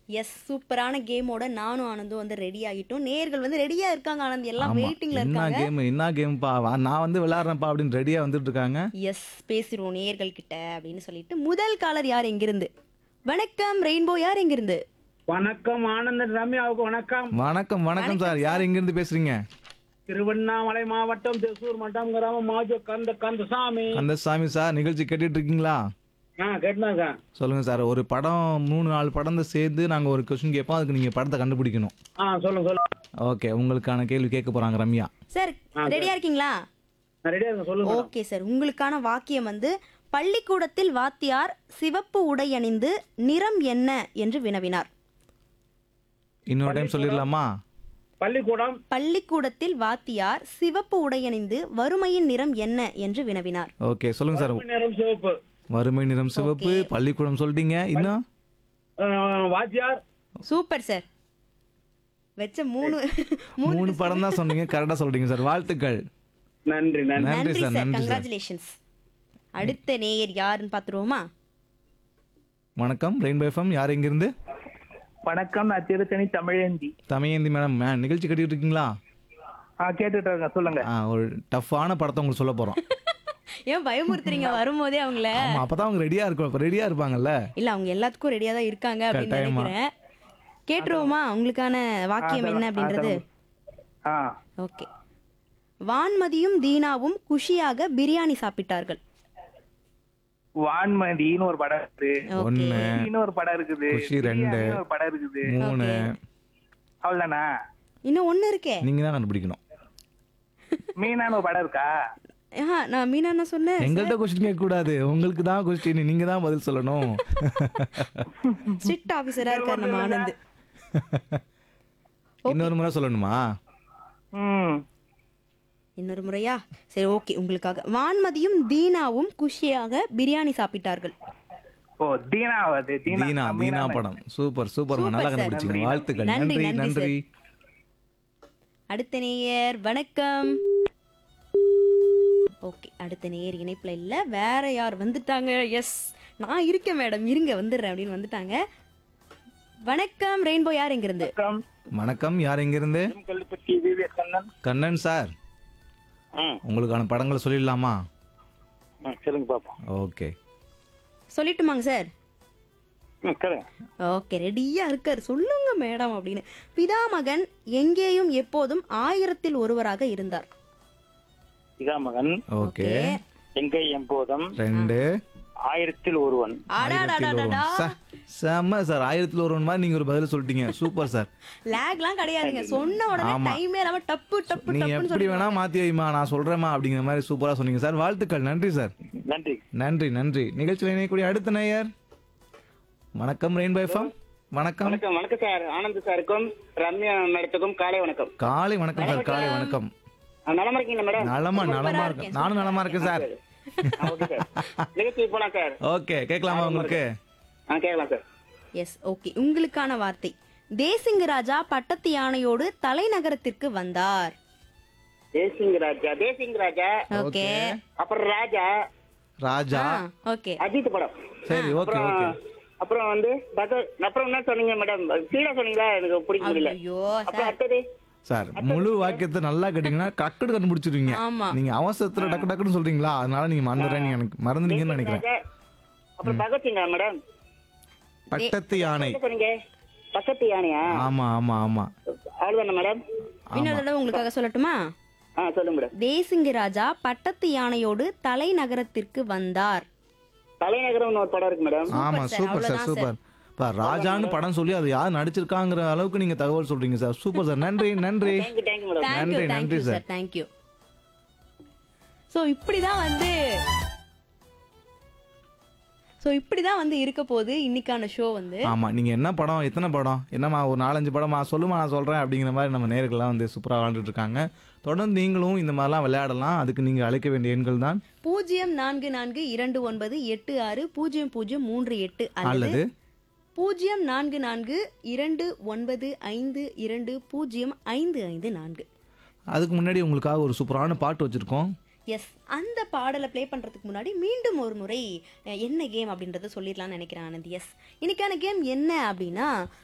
S சூப்பரான கேமோட நானும் ஆனந்தும் வந்து ரெடி ஆகிட்டோம் நேர்கள் வந்து ரெடியா இருக்காங்க ஆனந்த் எல்லாம் ஆமா வெயிட்டிங்ல என்ன இருக்காங்க கேம் என்ன கேம்ப்பா நான் வந்து விளையாடுறேன்ப்பா அப்படின்னு ரெடியா வந்துட்டு இருக்காங்க எஸ் பேசிடுவோம் நேர்கள் கிட்ட அப்படின்னு சொல்லிட்டு முதல் காலர் யார் எங்கிருந்து வணக்கம் ரெயின்போ யார் எங்கிருந்து வணக்கம் ஆனந்தன் ரம்யாவுக்கு வணக்கம் வணக்கம் வணக்கம் சார் யார் எங்க இருந்து பேசுறீங்க திருவண்ணாமலை மாவட்டம் திருசூர் மட்டம் கிராமம் மாஜோ கந்த கந்தசாமி கந்தசாமி சார் நிகழ்ச்சி கேட்டுட்டு இருக்கீங்களா ஆ கேட்டுனாங்க சொல்லுங்க சார் ஒரு படம் மூணு நாலு படம் தான் சேர்ந்து நாங்க ஒரு கொஸ்டின் கேட்போம் அதுக்கு நீங்க படத்தை கண்டுபிடிக்கணும் ஆ சொல்லுங்க சொல்லுங்க ஓகே உங்களுக்கான கேள்வி கேட்க போறாங்க ரம்யா சார் ரெடியா இருக்கீங்களா நான் ரெடியா இருங்க சொல்லுங்க ஓகே சார் உங்களுக்கான வாக்கியம் வந்து பள்ளிக்கூடத்தில் வாத்தியார் சிவப்பு உடை அணிந்து நிறம் என்ன என்று வினவினார் இன்னொரு டைம் சொல்லிடலாமா பள்ளிக்கூடம் பள்ளிக்கூடத்தில் வாத்தியார் சிவப்பு உடை அணிந்து வறுமையின் நிறம் என்ன என்று வினவினார் ஓகே சொல்லுங்க சார் நேரம் சிவப்பு வறுமை நிறம் சிவப்பு பள்ளிக்கூடம் சொல்லிட்டீங்க இன்னும் ஆ, வாத்தியார் சூப்பர் சார் வச்ச மூணு மூணு மூணு படம் தான் சொன்னீங்க கரெக்டா சொல்றீங்க சார் வாழ்த்துக்கள் நன்றி நன்றி நன்றி நன்றி சார் சார் நன்றி சார் கங்க்ராச்சுலேஷன்ஸ் அடுத்த நேயர் யாருன்னு பார்த்துருவோமா வணக்கம் ரெயின்போ எஃப்எம் யார் எங்கிருந்து வணக்கம் நான் திருத்தணி தமிழேந்தி தமையந்தி மேடம் மே- நிகழ்ச்சி கட்டிட்டு இருக்கீங்களா ஆ கேட்டுட்டு இருக்கேன் சொல்லுங்க ஆ, ஒரு டஃப்பான படத்தை உங்களுக்கு சொல்ல போறோம் ஏன் பயமுறுத்துறீங்க வரும்போதே அவங்கள ஆமா அப்பதான் அவங்க ரெடியா இருக்கும் ரெடியா இருப்பாங்கல்ல இல்ல அவங்க எல்லாத்துக்கும் ரெடியா தான் இருக்காங்க அப்படின்னு கட்டாயமா. நினைக்கிறேன் கேட்டுருவோமா உங்களுக்கான வாக்கியம் என்ன அப்படின்றது ஆ ஓகே வான்மதியும் தீனாவும் குஷியாக பிரியாணி சாப்பிட்டார்கள் வான்மதின்னு ஒரு படம் இருக்குது ஓகே ஒண்ணு குஷின்னு ஒரு படம் இருக்குது குஷி ரெண்டு. பிரியாணின்னு ஒரு படம் இருக்குது மூணு அவ்வளவுதானா இன்னும் ஒண்ணு இருக்கே நீங்க தான் கண்டுபிடிக்கணும் மீனான்னு ஒரு படம் இருக்கா ஆஹா, நான் மீனா என்ன சொன்னேன் எங்கள்கிட்ட கொஸ்டின் கேட்க கூடாது உங்களுக்கு தான் கொஸ்டின் நீங்க தான் பதில் சொல்லணும் ஸ்ட்ரிக்ட் ஆபீசரா இருக்கார் நம்ம ஆனந்த் இன்னொரு முறை சொல்லணுமா ம் இன்னொரு முறையா சரி ஓகே உங்களுக்காக வான்மதியும் தீனாவும் குஷியாக பிரியாணி சாப்பிட்டார்கள் ஓ தீனா அது தீனா தீனா தீனா படம் சூப்பர் சூப்பர் நல்லா Super, sir. கண்டுபிடிச்சீங்க வாழ்த்துக்கள் நன்றி, நன்றி நன்றி, நன்றி அடுத்த நேயர் வணக்கம் ஓகே அடுத்த நேயர் இணைப்புல இல்ல வேற யார் வந்துட்டாங்க எஸ் நான் இருக்கேன் மேடம் இருங்க வந்துடுறேன் அப்படின்னு வந்துட்டாங்க வணக்கம் ரெயின்போ யார் எங்க இருந்து வணக்கம் வணக்கம் யார் எங்கிருந்து கல்லுப்பட்டி விவேகண்ணன் கண்ணன் சார் ம் உங்களுக்கான படங்களை சொல்லிடலாமா சொல்லுங்க பாப்போம் ஓகே சொல்லட்டுமாங்க சார் ம் சொல்லுங்க ஓகே ரெடியா இருக்கார் சொல்லுங்க மேடம் அப்படின்னு பிதாமகன் எங்கேயும் எப்போதும் ஆயிரத்தில் ஒருவராக இருந்தார் இதாமகன் ஓகே எங்கே எப்போதும் ரெண்டு ஆயிரத்தில் ஒருவன் ஆயிரத்தில் அடாடாடாடா ஒருவன். சார், செம்ம சார் ஆயிரத்தில் ஒருவன் மாதிரி நீங்க ஒரு பதில் சொல்லிட்டீங்க சூப்பர் சார் லேக்லாம் கிடையாதுங்க சொன்ன உடனே ஆமா. டைமே இல்லாம டப்பு டப்பு நீ டப்புன்னு எப்படி சொல்லி வேணா மாத்தி வைமா நான் சொல்றேமா அப்படிங்கிற மாதிரி சூப்பரா சொன்னீங்க சார் வாழ்த்துக்கள் நன்றி சார் நன்றி நன்றி நன்றி நிகழ்ச்சியில் இணையக்கூடிய அடுத்த நேயர் வணக்கம் ரெயின்போ எஃப்எம் வணக்கம் வணக்கம் வணக்கம் சார் ஆனந்த் சாருக்கும் ரம்யா மேடத்துக்கும் காலை வணக்கம் காலை வணக்கம் சார் காலை வணக்கம் ஆ, நலமா இருக்கீங்களா மேடம் நலமா நலமா இருக்கேன் நானும் நலமா இருக்கேன் சார் ஆ, ஓகே சார் நிகழ்ச்சி போலாம் சார் ஓகே கேட்கலாமா உங்களுக்கு ஆ கேட்கலாம் சார் எஸ் ஓகே உங்களுக்கான வார்த்தை தேசிங்க ராஜா பட்டத்து யானையோடு தலைநகரத்திற்கு வந்தார் தேசிங் ராஜா தேசிங் ராஜா ஓகே அப்புறம் ராஜா ராஜா ஓகே அஜித் படம் சரி ஓகே அப்புறம் ஓகே அப்புறம் வந்து பகத் அப்புறம் என்ன சொன்னீங்க மேடம் சீடா சொன்னீங்களா எனக்கு பிடிக்க முடியல ஐயோ அப்புறம் சார் அடுத்தது சார் முழு வாக்கியத்தை நல்லா கேட்டீங்கன்னா டக்குனு கண்டுபிடிச்சிருவீங்க ஆமா நீங்க அவசரத்துல டக்கு டக்குன்னு சொல்றீங்களா அதனால நீங்க மறந்துடுறேன் எனக்கு மறந்துட்டீங்கன்னு நினைக்கிறேன் ராஜா அப்புறம் பகத்சிங்கா மேடம் பட்டத்து யானை என்ன சொன்னீங்க பக்கத்து யானையா ஆமா ஆமா ஆமா அவ்வளவுதானே மேடம் இன்னொரு தடவை உங்களுக்காக சொல்லட்டுமா ஆ சொல்லுங்க மேடம் தேசிங்க ராஜா பட்டத்து யானையோடு தலைநகரத்திற்கு வந்தார் தலைநகரம்னு ஒரு படம் இருக்கு மேடம் ஆமா sir, சூப்பர் சார் அவ்வளவுதான் சூப்பர் இப்ப ராஜான்னு படம் சொல்லி அது யார் நடிச்சிருக்காங்கிற அளவுக்கு நீங்க தகவல் சொல்றீங்க சார் சூப்பர் சார் நன்றி நன்றி தேங்க்யூ தேங்க்யூ மேடம் தேங்க்யூ நன்றி, தேங்க்யூ நன்றி, சார் தேங்க்யூ ஸோ இப்படிதான் வந்து ஸோ இப்படிதான் வந்து இருக்க போகுது இன்னைக்கான ஷோ வந்து ஆமா நீங்க என்ன படம் எத்தனை படம் என்னம்மா ஒரு நாலஞ்சு படமா சொல்லுமா நான் சொல்றேன் அப்படிங்கிற மாதிரி நம்ம நேர்கள்லாம் வந்து சூப்பரா விளையாண்டுட்டு இருக்காங்க தொடர்ந்து நீங்களும் இந்த மாதிரிலாம் விளையாடலாம் அதுக்கு நீங்க அழைக்க வேண்டிய எண்கள் தான் பூஜ்ஜியம் நான்கு நான்கு இரண்டு ஒன்பது எட்டு ஆறு பூஜ்ஜியம் பூஜ்ஜியம் மூன்று எட்டு அல்லது அல்லது பூஜ்ஜியம் நான்கு நான்கு இரண்டு ஒன்பது ஐந்து இரண்டு பூஜ்ஜியம் ஐந்து ஐந்து நான்கு அதுக்கு முன்னாடி உங்களுக்காக ஒரு சூப்பரான பாட்டு வச்சிருக்கோம் எஸ் அந்த பாடலை ப்ளே பண்ணுறதுக்கு முன்னாடி மீண்டும் ஒரு முறை அஹ், என்ன கேம் அப்படின்றத சொல்லிடலாம்னு நினைக்கிறேன் ஆனந்த் எஸ் இன்னைக்கான கேம் என்ன அப்படின்னா